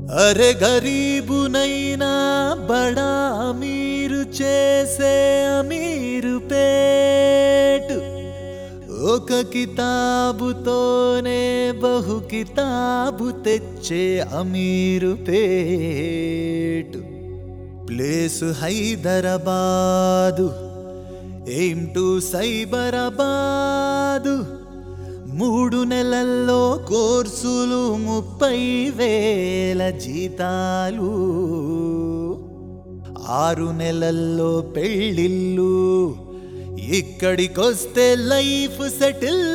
అరే గరీబునైనా బడా అమీరు చేసే అమీరు పేటు ఒక కితాబుతోనే బహు కితాబు తెచ్చే Amirpet place Hyderabad aim to Cyberabad మూడు నెలల్లో కోర్సులు ముప్పై వేల జీతాలు ఆరు నెలల్లో పెళ్ళిళ్ళు ఇక్కడికొస్తే life settle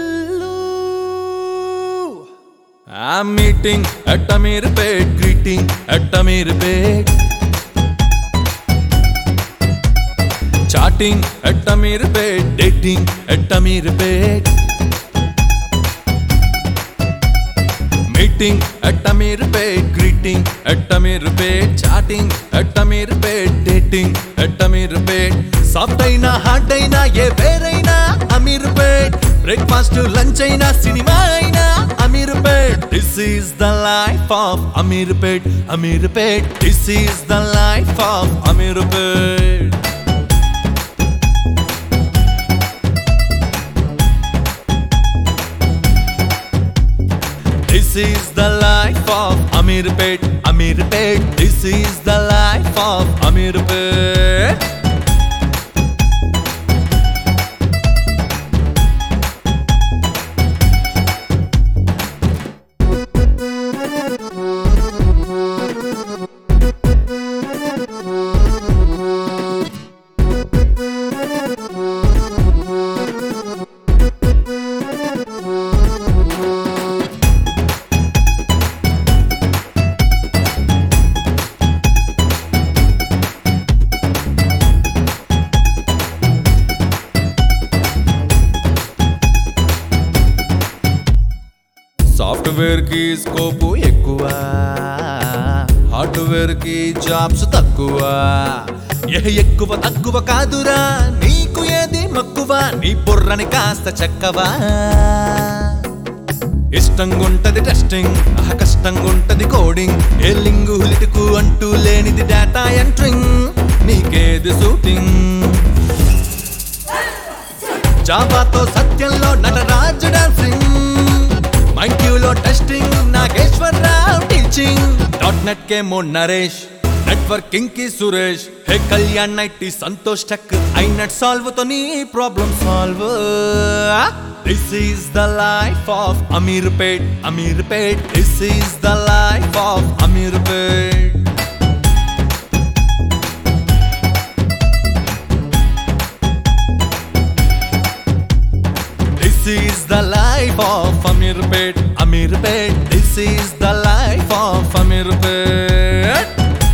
I'm meeting at Amirpet, greeting at Amirpet. Chatting at Amirpet, dating at Amirpet. Meeting at Amirpet, greeting at Amirpet. Chatting at Amirpet, dating at Amirpet. Soft అయినా హార్డ్ అయినా ఏ వేరైనా అమీర్పేట్ బ్రేక్ఫాస్ట్ లంచ్ అయినా cinema అయినా Amirpet this is the life of Amirpet Amirpet this is the life of Amirpet This is the life of Amirpet, Amirpet. This is the life of Amirpet. Software కి scope ఎక్కువ hardware కి jobs తక్కువ ఏ ఎక్కువ తక్కువ కాదురా నీకు ఏది మక్కువ నీ బుర్రని కాస్త చెక్కవా ఇష్టంగుంటది టెస్టింగ్ అహ కష్టంగుంటది కోడింగ్ ఏ లింగు లిటుకు అంటూ లేనిది డేటా ఎంట్రింగ్ నీకేది షూటింగ్ జాబాతో సత్యంలో నటరాజు డాన్సింగ్ మైక్యూలో testing Nageswararao teaching dot net కే మో నరేష్ నెట్వర్కింగ్ కి సురేష్ హే కళ్యాణ్ నైట్ సంతోష్ టక్ ఐనట్ సాల్వ్ తో నీ problem solve this is the life of Aamir Peth Aamir Peth this is the life of Aamir Peth This is the life of Amirpet, Amirpet. This is the life of Amirpet.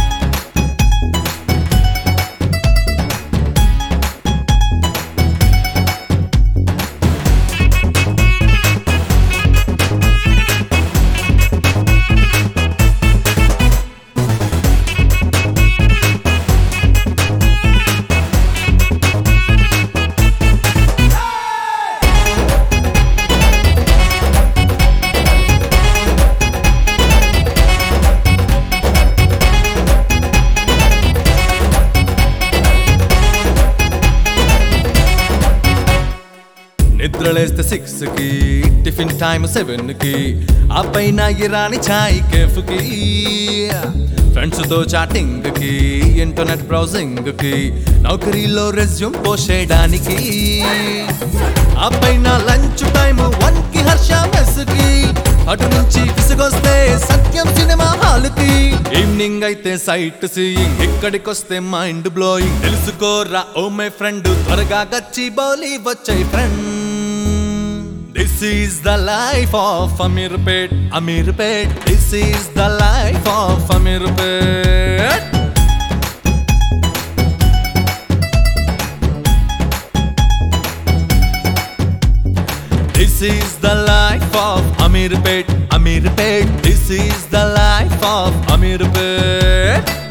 నిద్రలేస్తే six కి tiffin time seven కి ఆ పైన ఇరాని చాయ్ cafe కి friends తో chatting కి internet browsing కి నౌకరీలో రెజ్యూమ్ పోసేయడానికి ఆ పైన లంచ్ టైం వన్ కి హర్ష మెస్ కి అటు నుంచి విసుగొస్తే సత్యం సినిమా హాల్ కి ఈవినింగ్ అయితే సైట్ సీయింగ్ ఇక్కడికొస్తే మైండ్ బ్లోయింగ్ తెలుసుకోరా ఓ మై ఫ్రెండ్ త్వరగా గచ్చి బౌలి వచ్చాయి friend this is the life of Aamir Peth Aamir Peth this is the life of Aamir Peth This is the life of Amirpet, Amirpet. This is the life of Amirpet.